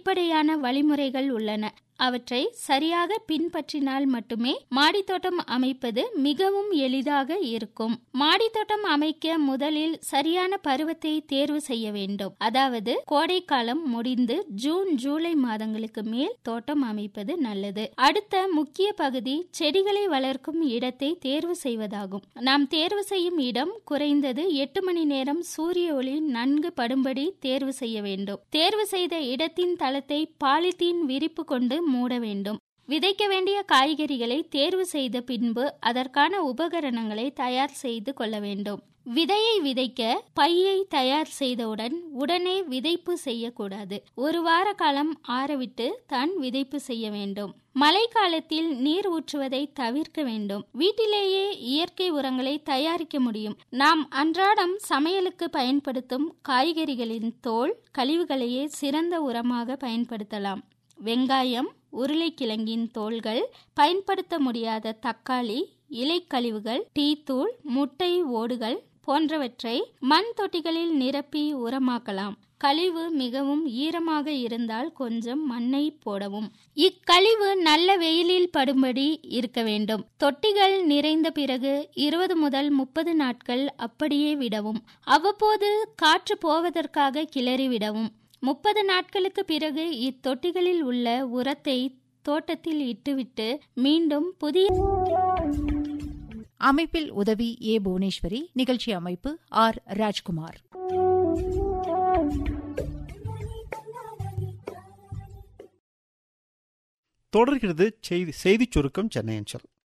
அடிப்படையான வழிமுறைகள் உள்ளன அவற்றை சரியாக பின்பற்றினால் மட்டுமே மாடித்தோட்டம் அமைப்பது மிகவும் எளிதாக இருக்கும் மாடித்தோட்டம் அமைக்க முதலில் சரியான பருவத்தை தேர்வு செய்ய வேண்டும் அதாவது கோடைக்காலம் முடிந்து ஜூன் ஜூலை மாதங்களுக்கு மேல் தோட்டம் அமைப்பது நல்லது அடுத்த முக்கிய பகுதி செடிகளை வளர்க்கும் இடத்தை தேர்வு செய்வதாகும் நாம் தேர்வு செய்யும் இடம் குறைந்தது எட்டு மணி நேரம் சூரிய ஒளி நன்கு படும்படி தேர்வு செய்ய வேண்டும் தேர்வு செய்த இடத்தின் தளத்தை பாலித்தீன் விரிப்பு கொண்டு மூட வேண்டும் விதைக்க வேண்டிய காய்கறிகளை தேர்வு செய்த பின்பு அதற்கான உபகரணங்களை தயார் செய்து கொள்ள வேண்டும் விதையை விதைக்க பையை தயார் செய்தவுடன் உடனே விதைப்பு செய்யக்கூடாது ஒரு வார காலம் ஆறவிட்டு தான் விதைப்பு செய்ய வேண்டும் மழை காலத்தில் நீர் ஊற்றுவதை தவிர்க்க வேண்டும் வீட்டிலேயே இயற்கை உரங்களை தயாரிக்க முடியும் நாம் அன்றாடம் சமையலுக்கு பயன்படுத்தும் காய்கறிகளின் தோல் கழிவுகளையே சிறந்த உரமாக பயன்படுத்தலாம் வெங்காயம் உருளைக்கிழங்கின் தோள்கள் பயன்படுத்த முடியாத தக்காளி இலைக்கழிவுகள் டீ தூள் முட்டை ஓடுகள் போன்றவற்றை மண் தொட்டிகளில் நிரப்பி உரமாக்கலாம் கழிவு மிகவும் ஈரமாக இருந்தால் கொஞ்சம் மண்ணை போடவும் இக்கழிவு நல்ல வெயிலில் படும்படி இருக்க வேண்டும் தொட்டிகள் நிறைந்த பிறகு இருபது முதல் முப்பது நாட்கள் அப்படியே விடவும் அவ்வப்போது காற்று போவதற்காக கிளறி விடவும் முப்பது நாட்களுக்கு பிறகு இத்தொட்டிகளில் உள்ள உரத்தை தோட்டத்தில் இட்டுவிட்டு மீண்டும் புதிய அமைப்பில் உதவி ஏ புவனேஸ்வரி நிகழ்ச்சி அமைப்பு ஆர் ராஜ்குமார் தொடர்கிறது செய்தி செய்திச் சுருக்கம் சென்னை அஞ்சல்